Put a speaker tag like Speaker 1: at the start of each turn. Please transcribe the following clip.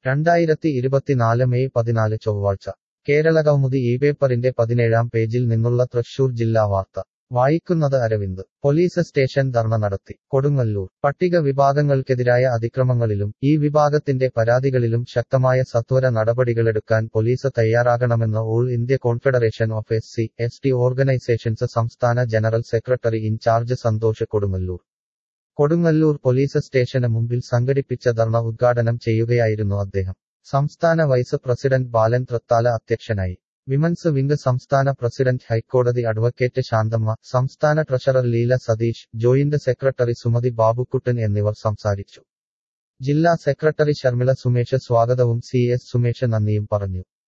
Speaker 1: രണ്ടായിരത്തി ഇരുപത്തിനാല് മെയ് പതിനാല് ചൊവ്വാഴ്ച കേരളകൗമുദി ഈ പേപ്പറിന്റെ പതിനേഴാം പേജിൽ നിന്നുള്ള തൃശൂർ ജില്ലാ വാർത്ത വായിക്കുന്നത് അരവിന്ദ് പോലീസ് സ്റ്റേഷൻ ധർണ നടത്തി കൊടുങ്ങല്ലൂർ പട്ടിക വിഭാഗങ്ങൾക്കെതിരായ അതിക്രമങ്ങളിലും ഈ വിഭാഗത്തിന്റെ പരാതികളിലും ശക്തമായ സത്വര നടപടികളെടുക്കാൻ പോലീസ് തയ്യാറാകണമെന്ന് all India confederation of S C S T organisations സംസ്ഥാന general secretary in charge Santhosh Kodungallur Kodungallur police സ്റ്റേഷന് മുമ്പിൽ സംഘടിപ്പിച്ച ധർണ ഉദ്ഘാടനം ചെയ്യുകയായിരുന്നു അദ്ദേഹം സംസ്ഥാന വൈസ് പ്രസിഡന്റ് ബാലൻ തൃത്താല അധ്യക്ഷനായി വിമൻസ് വിംഗ് സംസ്ഥാന പ്രസിഡന്റ് ഹൈക്കോടതി അഡ്വക്കേറ്റ് ശാന്തമ്മ സംസ്ഥാന treasurer Leela Satheesh joint secretary Sumathi Babukuttan എന്നിവർ സംസാരിച്ചു ജില്ലാ സെക്രട്ടറി ശർമിള സുമേഷ് സ്വാഗതവും സി എസ് സുമേഷ് നന്ദിയും പറഞ്ഞു